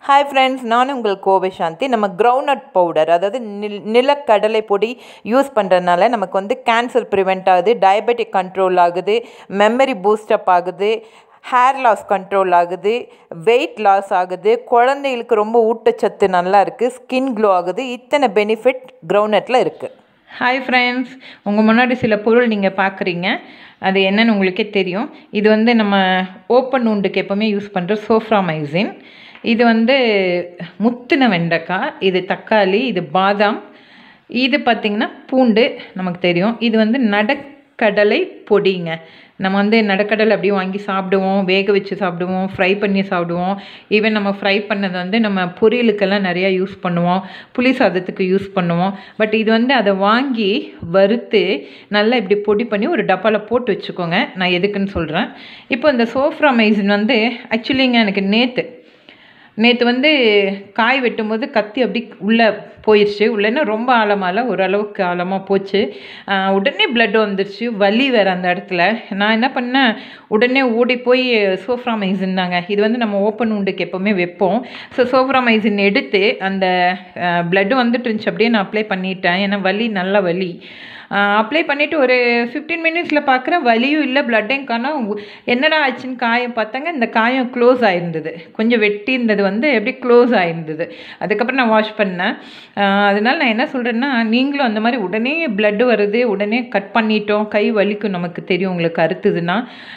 hi friends நான் உங்கள் கோவை சாந்தி நம்ம கிரவுண்ட்நட் பவுடர் அதாவது நில் நிலக்கடலை பொடி யூஸ் பண்ணுறதுனால நமக்கு வந்து கேன்சர் ப்ரிவெண்ட் ஆகுது டயபெட்டிக் கண்ட்ரோல் ஆகுது மெமரி பூஸ்டப் ஆகுது ஹேர் லாஸ் கண்ட்ரோல் ஆகுது வெயிட் லாஸ் ஆகுது குழந்தைகளுக்கு ரொம்ப ஊட்டச்சத்து நல்லா இருக்குது ஸ்கின் க்ளோ ஆகுது இத்தனை பெனிஃபிட் கிரவுண்ட்நட்டில் இருக்குது ஹாய் ஃப்ரெண்ட்ஸ் உங்கள் முன்னாடி சில பொருள் நீங்கள் பார்க்குறீங்க அது என்னன்னு உங்களுக்கே தெரியும் இது வந்து நம்ம ஓப்பன் உண்டுக்கு எப்போவுமே யூஸ் பண்ணுற சோஃப்ராமைசின் இது வந்து முத்தின வெண்டைக்காய் இது தக்காளி இது பாதாம் இது பார்த்திங்கன்னா பூண்டு நமக்கு தெரியும் இது வந்து நடக்கடலை பொடிங்க நம்ம வந்து நடக்கடலை அப்படியே வாங்கி சாப்பிடுவோம் வேக வச்சு சாப்பிடுவோம் ஃப்ரை பண்ணி சாப்பிடுவோம் ஈவன் நம்ம ஃப்ரை பண்ணது வந்து நம்ம பொரியலுக்கெல்லாம் நிறையா யூஸ் பண்ணுவோம் புளி சாதத்துக்கு யூஸ் பண்ணுவோம் பட் இது வந்து அதை வாங்கி வறுத்து நல்லா இப்படி பொடி பண்ணி ஒரு டப்பாவில் போட்டு வச்சுக்கோங்க நான் எதுக்குன்னு சொல்கிறேன் இப்போ இந்த சோஃப்ராமைசின் வந்து ஆக்சுவலிங்க எனக்கு நேற்று நேற்று வந்து காய் வெட்டும்போது கத்தி அப்படி உள்ளே போயிடுச்சு உள்ளேன்னா ரொம்ப ஆழமால ஓரளவுக்கு ஆழமாக போச்சு உடனே பிளட் வந்துருச்சு வலி வேறு அந்த இடத்துல நான் என்ன பண்ணேன் உடனே ஓடி போய் சோஃப்ராமைசின் தாங்க இது வந்து நம்ம ஓப்பன் உண்டுக்கு எப்போவுமே வைப்போம் ஸோ சோஃப்ராமைசின் எடுத்து அந்த பிளட் வந்துட்டு இருந்துச்சு அப்படியே நான் அப்ளை பண்ணிட்டேன் ஏன்னா வலி நல்ல வலி அப்ளை பண்ணிவிட்டு ஒரு ஃபிஃப்டீன் மினிட்ஸில் பார்க்குறேன் வலியும் இல்லை பிளட்டையும் காணோம் என்னடா ஆச்சுன்னு காயம் பார்த்தாங்க இந்த காயம் க்ளோஸ் ஆயிருந்தது கொஞ்சம் வெட்டி இருந்தது வந்து எப்படி க்ளோஸ் ஆயிருந்தது அதுக்கப்புறம் நான் வாஷ் பண்ணேன் அதனால் நான் என்ன சொல்கிறேன்னா நீங்களும் அந்த மாதிரி உடனே பிளட்டு வருது உடனே கட் பண்ணிட்டோம் கை வலிக்கும் நமக்கு தெரியும் உங்களுக்கு அறுத்துதுன்னா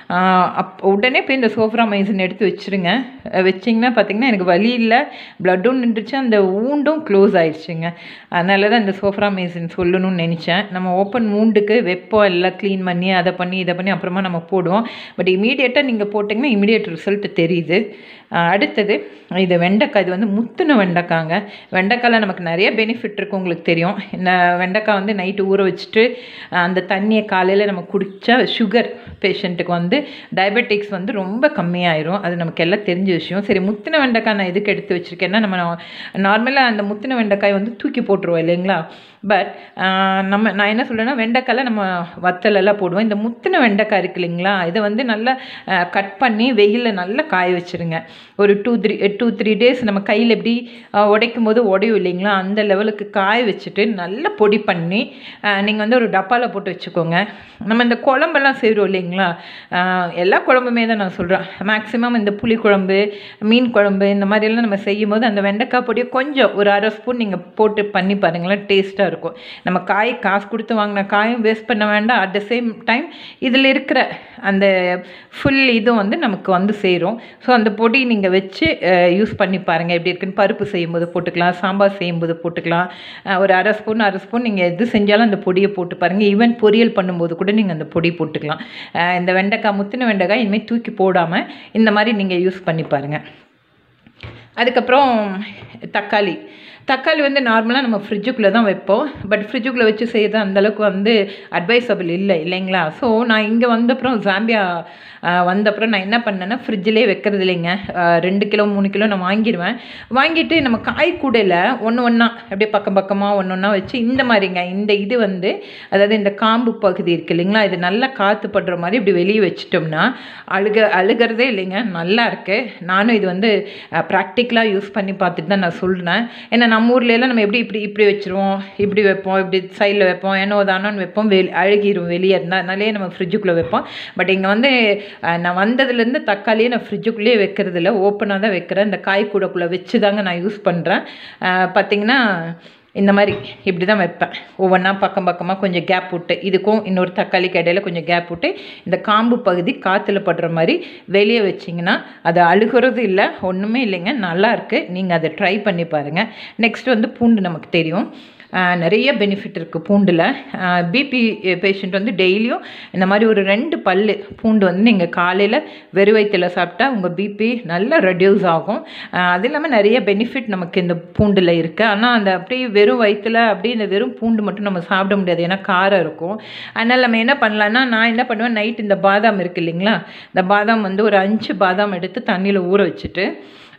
அப் உடனே போய் இந்த சோஃப்ராமைசின் எடுத்து வச்சுருங்க வச்சிங்கன்னா பார்த்தீங்கன்னா எனக்கு வலி இல்லை பிளட்டும் நின்றுச்சு அந்த ஊண்டும் க்ளோஸ் ஆயிடுச்சுங்க அதனால தான் இந்த சோஃப்ராமைசின் சொல்லணும்னு நினச்சேன் நம்ம ஓப்பன் மூண்டுக்கு வெப்பம் எல்லாம் க்ளீன் பண்ணி அதை பண்ணி இதை பண்ணி அப்புறமா நம்ம போடுவோம் பட் இமீடியட்டாக நீங்கள் போட்டிங்கன்னா இமீடியட் ரிசல்ட் தெரியுது அடுத்தது இது வெண்டைக்காய் இது வந்து முத்துன வெண்டைக்காங்க வெண்டைக்காயில் நமக்கு நிறைய பெனிஃபிட் இருக்குது உங்களுக்கு தெரியும் இந்த வெண்டைக்காய் வந்து நைட்டு ஊற வச்சுட்டு அந்த தண்ணியை காலையில் நம்ம குடித்தா சுகர் பேஷண்ட்டுக்கு வந்து டயபெட்டிக்ஸ் வந்து ரொம்ப கம்மியாயிரும் அது நமக்கு எல்லாம் தெரிஞ்ச விஷயம் சரி முத்தின வெண்டைக்காய் நான் எதுக்கு எடுத்து வச்சுருக்கேன்னா நம்ம நார்மலாக அந்த முத்தின வெண்டைக்காய் வந்து தூக்கி போட்டுருவோம் இல்லைங்களா பட் நம்ம நான் என்ன சொல்கிறேன்னா வெண்டைக்காயில் நம்ம வத்தலெல்லாம் போடுவோம் இந்த முத்தின வெண்டைக்காய் இருக்கு இல்லைங்களா இதை வந்து நல்லா கட் பண்ணி வெயிலில் நல்லா காய வச்சுருங்க ஒரு two three two three days நம்ம கையில் எப்படி உடைக்கும் போது உடையும் இல்லைங்களா அந்த லெவலுக்கு காய வச்சுட்டு நல்லா பொடி பண்ணி நீங்கள் வந்து ஒரு டப்பாவில் போட்டு வச்சுக்கோங்க நம்ம இந்த குழம்பெல்லாம் செய்கிறோம் இல்லைங்களா எல்லா குழம்புமே தான் நான் சொல்கிறேன் மேக்ஸிமம் இந்த புளி குழம்பு மீன் குழம்பு இந்த மாதிரியெல்லாம் நம்ம செய்யும் போது அந்த வெண்டைக்காய் பொடியை கொஞ்சம் ஒரு அரை ஸ்பூன் நீங்கள் போட்டு பண்ணி பாருங்களேன் டேஸ்ட்டாக இருக்கும் நம்ம காய் காசு கொடுத்து வாங்கின காயும் வேஸ்ட் பண்ண வேண்டாம் அட் த சேம் டைம் இதில் இருக்கிற அந்த ஃபுல் இதுவும் வந்து நமக்கு வந்து சேரும் ஸோ அந்த பொடி நீங்கள் வச்சு யூஸ் பண்ணி பாருங்கள் எப்படி இருக்குன்னு பருப்பு செய்யும்போது போட்டுக்கலாம் சாம்பார் செய்யும்போது போட்டுக்கலாம் ஒரு அரை ஸ்பூன் அரை ஸ்பூன் நீங்கள் எது செஞ்சாலும் அந்த பொடியை போட்டு பாருங்கள் ஈவன் பொரியல் பண்ணும்போது கூட நீங்கள் அந்த பொடி போட்டுக்கலாம் இந்த வெண்டைக்காய் முத்தின வெண்டைக்காய் இனிமேல் தூக்கி போடாமல் இந்த மாதிரி நீங்கள் யூஸ் பண்ணி பாருங்கள் அதுக்கப்புறம் தக்காளி தக்காளி வந்து நார்மலாக நம்ம ஃப்ரிட்ஜுக்குள்ளே தான் வைப்போம் பட் ஃப்ரிட்ஜுக்குள்ளே வச்சு செய்கிறது அந்தளவுக்கு வந்து அட்வைசபிள் இல்லை இல்லைங்களா ஸோ நான் இங்கே வந்தப்புறம் ஜாம்பியா வந்தப்புறம் நான் என்ன பண்ணேன்னா ஃப்ரிட்ஜிலே வைக்கிறது இல்லைங்க ரெண்டு கிலோ மூணு கிலோ நான் வாங்கிடுவேன் வாங்கிட்டு நம்ம காய் கூடையில் ஒன்று ஒன்றா அப்படியே பக்கம் பக்கமாக ஒன்று ஒன்றா வச்சு இந்த மாதிரிங்க இந்த இது வந்து அதாவது இந்த காம்பு பகுதி இருக்குது இல்லைங்களா இது நல்லா காற்று படுற மாதிரி இப்படி வெளியே வச்சிட்டோம்னா அழுக அழுகிறதே இல்லைங்க நல்லா இருக்குது நானும் இது வந்து ப்ராக்டிக்கலாக யூஸ் பண்ணி பார்த்துட்டு தான் நான் சொல்கிறேன் ஏன்னா நம்ம ஊர்லலாம் நம்ம எப்படி இப்படி இப்படி வச்சுருவோம் இப்படி வைப்போம் இப்படி சைடில் வைப்போம் ஏனோ தானோன்னு வைப்போம் வெளி அழுகிரும் வெளியே இருந்தால் அதனாலே நம்ம ஃப்ரிட்ஜுக்குள்ளே வைப்போம் பட் இங்கே வந்து நான் வந்ததுலேருந்து தக்காளியை நான் ஃப்ரிட்ஜுக்குள்ளேயே வைக்கிறது இல்லை ஓப்பனாக தான் வைக்கிறேன் இந்த காய் கூடக்குள்ளே வச்சு தாங்க நான் யூஸ் பண்ணுறேன் பார்த்திங்கன்னா இந்த மாதிரி இப்படி தான் வைப்பேன் ஒவ்வொன்றா பக்கம் பக்கமாக கொஞ்சம் கேப் விட்டு இதுக்கும் இன்னொரு தக்காளிக்கு இடையில கொஞ்சம் கேப் விட்டு இந்த காம்பு பகுதி காற்றுல படுற மாதிரி வெளியே வச்சிங்கன்னா அது அழுகிறது இல்லை ஒன்றுமே இல்லைங்க நல்லா இருக்குது நீங்கள் அதை ட்ரை பண்ணி பாருங்கள் நெக்ஸ்ட் வந்து பூண்டு நமக்கு தெரியும் நிறைய பெனிஃபிட் இருக்குது பூண்டில் பிபி பேஷண்ட் வந்து டெய்லியும் இந்த மாதிரி ஒரு ரெண்டு பல் பூண்டு வந்து நீங்கள் காலையில் வெறும் வயிற்றில் சாப்பிட்டா உங்கள் பிபி நல்லா ரெடியூஸ் ஆகும் அது இல்லாமல் நிறைய பெனிஃபிட் நமக்கு இந்த பூண்டில் இருக்குது ஆனால் அந்த அப்படியே வெறும் வயிற்றில் அப்படியே இந்த வெறும் பூண்டு மட்டும் நம்ம சாப்பிட முடியாது ஏன்னா காரம் இருக்கும் அதனால் நம்ம என்ன பண்ணலான்னா நான் என்ன பண்ணுவேன் நைட் இந்த பாதாம் இருக்குது இல்லைங்களா இந்த பாதாம் வந்து ஒரு அஞ்சு பாதாம் எடுத்து தண்ணியில் ஊற வச்சுட்டு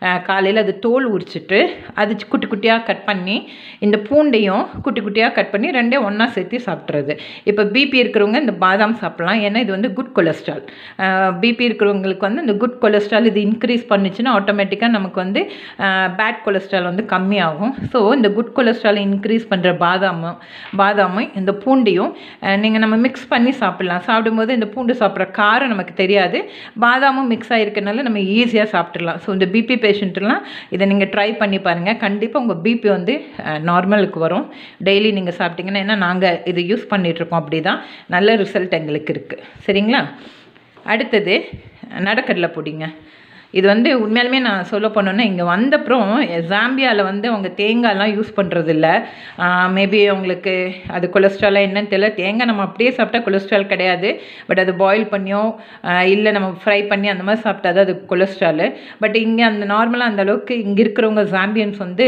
காலையில் அது தோல் உரிச்சிட்டு அது சி- குட்டி குட்டியாக கட் பண்ணி இந்த பூண்டையும் குட்டி குட்டியாக கட் பண்ணி ரெண்டையும் ஒன்றா சேர்த்து சாப்பிட்றது இப்போ பிபி இருக்கிறவங்க இந்த பாதாம் சாப்பிட்லாம் ஏன்னா இது வந்து குட் கொலஸ்ட்ரால் பிபி இருக்கிறவங்களுக்கு வந்து இந்த குட் கொலஸ்ட்ரால் இது இன்க்ரீஸ் பண்ணுச்சுன்னா ஆட்டோமேட்டிக்காக நமக்கு வந்து பேட் கொலஸ்ட்ரால் வந்து கம்மியாகும் ஸோ இந்த குட் கொலஸ்ட்ரால் இன்க்ரீஸ் பண்ணுற பாதாமும் பாதாமும் இந்த பூண்டையும் நீங்கள் நம்ம மிக்ஸ் பண்ணி சாப்பிட்லாம் சாப்பிடும்போது இந்த பூண்டு சாப்பிட்ற காரம் நமக்கு தெரியாது பாதாமும் மிக்ஸ் ஆகிருக்கனால நம்ம ஈஸியாக சாப்பிட்றலாம் ஸோ இந்த பிபி பேஷண்ட்லாம் இதை நீங்கள் ட்ரை பண்ணி பாருங்கள் கண்டிப்பாக உங்கள் பிபி வந்து நார்மலுக்கு வரும் டெய்லி நீங்கள் சாப்பிட்டீங்கன்னா ஏன்னா நாங்கள் இது யூஸ் பண்ணிகிட்ருக்கோம் அப்படி தான் நல்ல ரிசல்ட் எங்களுக்கு இருக்குது சரிங்களா அடுத்தது நடக்கடலை பொடிங்க இது வந்து உண்மையாலுமே நான் சொல்ல போனோன்னா இங்கே வந்தப்புறம் ஜாம்பியாவில் வந்து அவங்க தேங்காய்லாம் யூஸ் பண்ணுறது இல்லை மேபி அவங்களுக்கு அது கொலஸ்ட்ராலாக என்னன்னு தெரியல தேங்காய் நம்ம அப்படியே சாப்பிட்டா கொலஸ்ட்ரால் கிடையாது பட் அது பாயில் பண்ணியோ இல்லை நம்ம ஃப்ரை பண்ணி அந்த மாதிரி சாப்பிட்டா தான் அது கொலஸ்ட்ராலு பட் இங்கே அந்த நார்மலாக அந்த அளவுக்கு இங்கே இருக்கிறவங்க ஜாம்பியன்ஸ் வந்து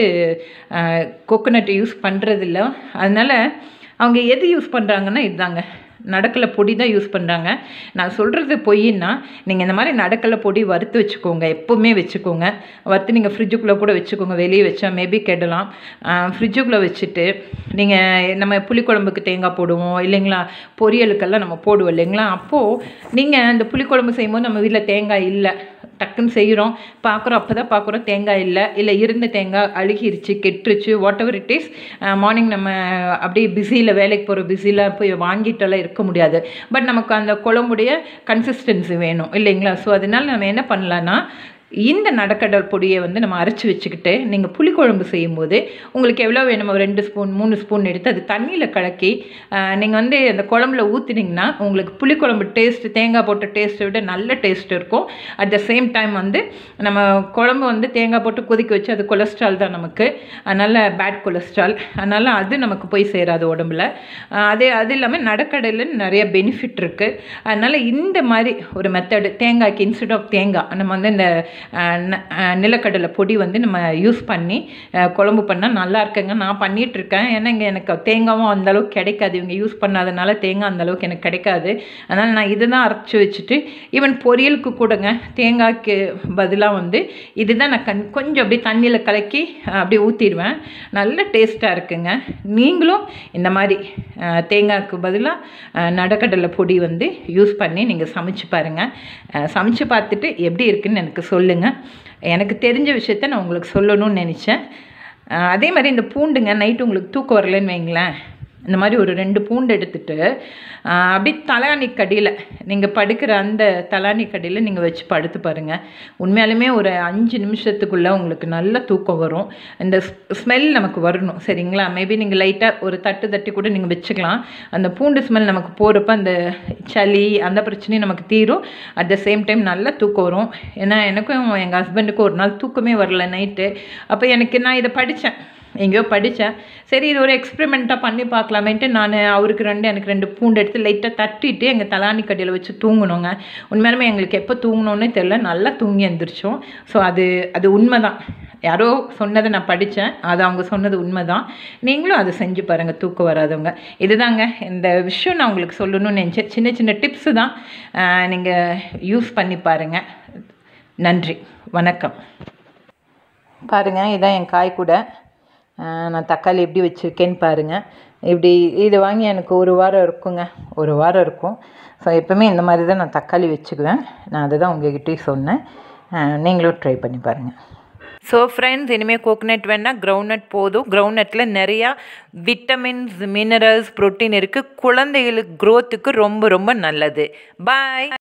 கோகோனட் யூஸ் பண்ணுறதில்ல அதனால் அவங்க எது யூஸ் பண்ணுறாங்கன்னா இதுதாங்க நடக்கலை பொடி தான் யூஸ் பண்ணுறாங்க நான் சொல்கிறது பொய்ன்னா நீங்கள் இந்த மாதிரி நடக்கலை பொடி வறுத்து வச்சுக்கோங்க எப்போவுமே வச்சுக்கோங்க வறுத்து நீங்கள் ஃப்ரிட்ஜுக்குள்ளே கூட வச்சுக்கோங்க வெளியே வச்சா மேபி கெடலாம் ஃப்ரிட்ஜுக்குள்ளே வச்சுட்டு நீங்கள் நம்ம புளிக்குழம்புக்கு தேங்காய் போடுவோம் இல்லைங்களா பொரியலுக்கெல்லாம் நம்ம போடுவோம் இல்லைங்களா அப்போது நீங்கள் அந்த புளிக்குழம்பு செய்யும்போது நம்ம வீட்டில் தேங்காய் இல்லை டக்குன்னு செய்கிறோம் பார்க்குறோம் அப்போ தான் பார்க்குறோம் தேங்காய் இல்லை இல்லை இருந்த தேங்காய் அழுகிருச்சு கெட்டுருச்சு whatever it is morning நம்ம அப்படியே பிஸியில் வேலைக்கு போகிற பிஸியில் போய் வாங்கிட்டெல்லாம் இருக்க முடியாது பட் நமக்கு அந்த குழம்புடைய கன்சிஸ்டன்சி வேணும் இல்லைங்களா ஸோ அதனால நம்ம என்ன பண்ணலான்னா இந்த நடக்கடல் பொடியை வந்து நம்ம அரைச்சி வச்சுக்கிட்டு நீங்கள் புளிக்குழம்பு செய்யும்போது உங்களுக்கு எவ்வளோ வேணுமோ ஒரு ரெண்டு ஸ்பூன் மூணு ஸ்பூன் எடுத்து அது தண்ணியில் கலக்கி நீங்கள் வந்து அந்த குழம்புல ஊற்றினீங்கன்னா உங்களுக்கு புளிக்குழம்பு டேஸ்ட் தேங்காய் போட்ட டேஸ்ட்டை விட நல்ல டேஸ்ட் இருக்கும் அட் த சேம் டைம் வந்து நம்ம குழம்பு வந்து தேங்காய் போட்டு கொதிக்க வச்சு அது கொலஸ்ட்ரால் தான் நமக்கு அதனால் பேட் கொலஸ்ட்ரால் அதனால் அது நமக்கு போய் சேராது உடம்புல அஹ் அதே அது இல்லாமல் நடக்கடையில் நிறைய பெனிஃபிட் இருக்குது அதனால் இந்த மாதிரி ஒரு மெத்தடு தேங்காய்க்கு இன்ஸ்டெட் ஆஃப் தேங்காய் நம்ம வந்து இந்த அஹ், ந- அஹ், நிலக்கடலை பொடி வந்து நம்ம யூஸ் பண்ணி அஹ், குழம்பு பண்ணால் நல்லா இருக்குங்க நான் பண்ணிட்டு இருக்கேன் ஏன்னா இங்கே எனக்கு தேங்காவும் அந்த அளவுக்கு கிடைக்காது இவங்க யூஸ் பண்ணாதனால தேங்காய் அந்த அளவுக்கு எனக்கு கிடைக்காது அதனால் நான் இதை தான் அரைச்சி வச்சுட்டு ஈவன் பொரியலுக்கு கூடங்க தேங்காய்க்கு பதிலாக வந்து இதுதான் நான் கண் கொஞ்சம் அப்படியே தண்ணியில் கலக்கி அஹ், அப்படியே ஊற்றிடுவேன் நல்ல டேஸ்ட்டாக இருக்குங்க நீங்களும் இந்த மாதிரி அஹ், தேங்காய்க்கு பதிலாக நடக்கடலை பொடி வந்து யூஸ் பண்ணி நீங்கள் சமைச்சு பாருங்கள் அஹ், சமைச்சு பார்த்துட்டு எப்படி இருக்குன்னு எனக்கு சொல்லுங்கள் எனக்கு தெரிஞ்ச விஷயத்த நான் உங்களுக்கு சொல்லணும்னு நினச்சேன் அஹ், அதே மாதிரி இந்த பூண்டுங்க நைட்டு உங்களுக்கு தூக்கம் வரலன்னு வைங்களேன் இந்த மாதிரி ஒரு ரெண்டு பூண்டு எடுத்துட்டு ஆஹ், அப்படியே தலானி கடியில் நீங்கள் படுக்கிற அந்த தலானி கடியில் நீங்கள் வச்சு படுத்து பாருங்கள் உண்மையாலுமே ஒரு அஞ்சு நிமிஷத்துக்குள்ளே உங்களுக்கு நல்ல தூக்கம் வரும் இந்த ஸ்மெல் நமக்கு வரணும் சரிங்களா மேபி நீங்கள் லைட்டாக ஒரு தட்டு தட்டி கூட நீங்கள் வச்சுக்கலாம் அந்த பூண்டு ஸ்மெல் நமக்கு போகிறப்ப அந்த சளி அந்த பிரச்சனையும் நமக்கு தீரும் அட் த சேம் டைம் நல்ல தூக்கம் வரும் ஏன்னா எனக்கும் எங்கள் ஹஸ்பண்டுக்கும் ஒரு நாள் தூக்கமே வரல நைட்டு அப்போ எனக்கு நான் இதை படித்தேன் எங்கேயோ படித்தேன் சரி இது ஒரு எக்ஸ்பெரிமெண்ட்டாக பண்ணி பார்க்கலாமேன்ட்டு நான் அவருக்கு ரெண்டு எனக்கு ரெண்டு பூண்டு எடுத்து லைட்டாக தட்டிட்டு எங்கள் தலானி கடியில் வச்சு தூங்கணுங்க உண்மையாலுமே எங்களுக்கு எப்போ தூங்கணுன்னே தெரில நல்லா தூங்கி எழுந்திரிச்சோம் ஸோ அது அது உண்மை தான் யாரோ சொன்னதை நான் படித்தேன் அது அவங்க சொன்னது உண்மை தான் நீங்களும் அதை செஞ்சு பாருங்கள் தூக்கம் வராதவங்க இதுதாங்க இந்த விஷயம் நான் உங்களுக்கு சொல்லணும்னு நினச்சேன் சின்ன சின்ன டிப்ஸு தான் நீங்கள் யூஸ் பண்ணி பாருங்கள் நன்றி வணக்கம் பாருங்கள் இதான் என் காய் கூட ஆஹ் நான் தக்காளி எப்படி வச்சுருக்கேன்னு பாருங்கள் இப்படி இது வாங்கி எனக்கு ஒரு வாரம் இருக்குங்க ஒரு வாரம் இருக்கும் ஸோ எப்பவுமே இந்த மாதிரி தான் நான் தக்காளி வச்சுக்குவேன் நான் அதை தான் உங்ககிட்டயும் சொன்னேன் ஆஹ் நீங்களும் ட்ரை பண்ணி பாருங்கள் ஸோ ஃப்ரெண்ட்ஸ் இனிமேல் கோகனட் வேணால் கிரவுண்ட்நட் போதும் கிரவுண்ட்நட்டில் நிறையா விட்டமின்ஸ் மினரல்ஸ் புரோட்டீன் இருக்குது குழந்தைகளுக்கு க்ரோத்துக்கு ரொம்ப ரொம்ப நல்லது பாய்